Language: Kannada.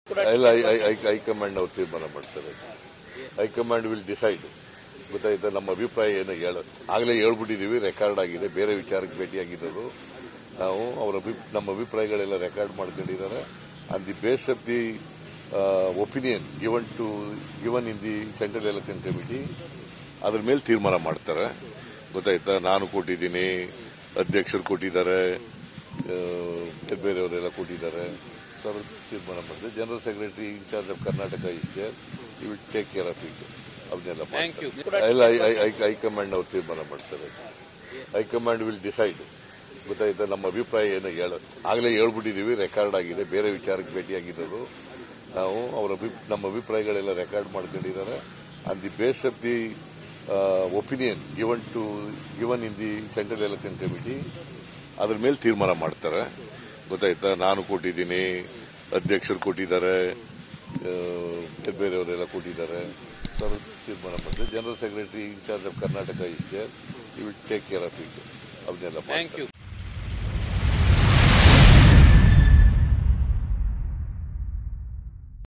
ಇಲ್ಲ ಹೈಕಮಾಂಡ್ ಅವ್ರು ತೀರ್ಮಾನ ಮಾಡ್ತಾರೆ ಹೈಕಮಾಂಡ್ ವಿಲ್ ಡಿಸೈಡ್ ಗೊತ್ತಾಯ್ತಾ ನಮ್ಮ ಅಭಿಪ್ರಾಯ ಏನು ಹೇಳ ಆಗಲೇ ಹೇಳ್ಬಿಟ್ಟಿದೀವಿ ರೆಕಾರ್ಡ್ ಆಗಿದೆ ಬೇರೆ ವಿಚಾರಕ್ಕೆ ಭೇಟಿಯಾಗಿರೋದು ನಾವು ಅವರ ಅಭಿ- ನಮ್ಮ ಅಭಿಪ್ರಾಯಗಳೆಲ್ಲ ರೆಕಾರ್ಡ್ ಮಾಡ್ಕೊಂಡಿದ್ದಾರೆ on the base of the opinion given to given in the central election committee ಅದ್ರ ಮೇಲೆ ತೀರ್ಮಾನ ಮಾಡ್ತಾರೆ ಗೊತ್ತಾಯ್ತಾ ನಾನು ಕೊಟ್ಟಿದ್ದೀನಿ ಅಧ್ಯಕ್ಷರು ಕೊಟ್ಟಿದ್ದಾರೆ ಆ, ಬೇರೆಯವರೆಲ್ಲ ಕೊಟ್ಟಿದ್ದಾರೆ ಸೊ ಅದ್ರ ತೀರ್ಮಾನ ಮಾಡಿದೆ general secretary in-charge of Karnataka ಇಷ್ಟೇ you will take care of it ಅವನ್ನೆಲ್ಲ Thank you. ಇಲ್ಲ ಹೈಕಮಾಂಡ್ ಅವ್ರು ತೀರ್ಮಾನ ಮಾಡ್ತಾರೆ ಹೈಕಮಾಂಡ್ ವಿಲ್ ಡಿಸೈಡ್ ಗೊತ್ತಾಯ್ತಾ ನಮ್ಮ ಅಭಿಪ್ರಾಯ ಏನು ಹೇಳ ಆಗಲೇ ಹೇಳ್ಬಿಟ್ಟಿದೀವಿ ರೆಕಾರ್ಡ್ ಆಗಿದೆ ಬೇರೆ ವಿಚಾರಕ್ಕೆ ಭೇಟಿಯಾಗಿರೋದು ನಾವು ಅವರ ಅಭಿ- ನಮ್ಮ ಅಭಿಪ್ರಾಯಗಳೆಲ್ಲ ರೆಕಾರ್ಡ್ ಮಾಡ್ಕೊಂಡಿದ್ದಾರೆ on the base of the opinion given to given in the central election committee ಅದ್ರ ಮೇಲೆ ತೀರ್ಮಾನ ಮಾಡ್ತಾರೆ ಗೊತ್ತಾಯ್ತಾ ನಾನು ಕೊಟ್ಟಿದ್ದೀನಿ ಅಧ್ಯಕ್ಷರು ಕೊಟ್ಟಿದ್ದಾರೆ ಆ, ಬೇರೆಯವರೆಲ್ಲ ಕೊಟ್ಟಿದ್ದಾರೆ ಸೊ ಅದ್ರ ತೀರ್ಮಾನ ಮಾಡಿದೆ general secretary in-charge of Karnataka ಇಷ್ಟೇ you will take care of it ಅವನ್ನೆಲ್ಲ Thank you.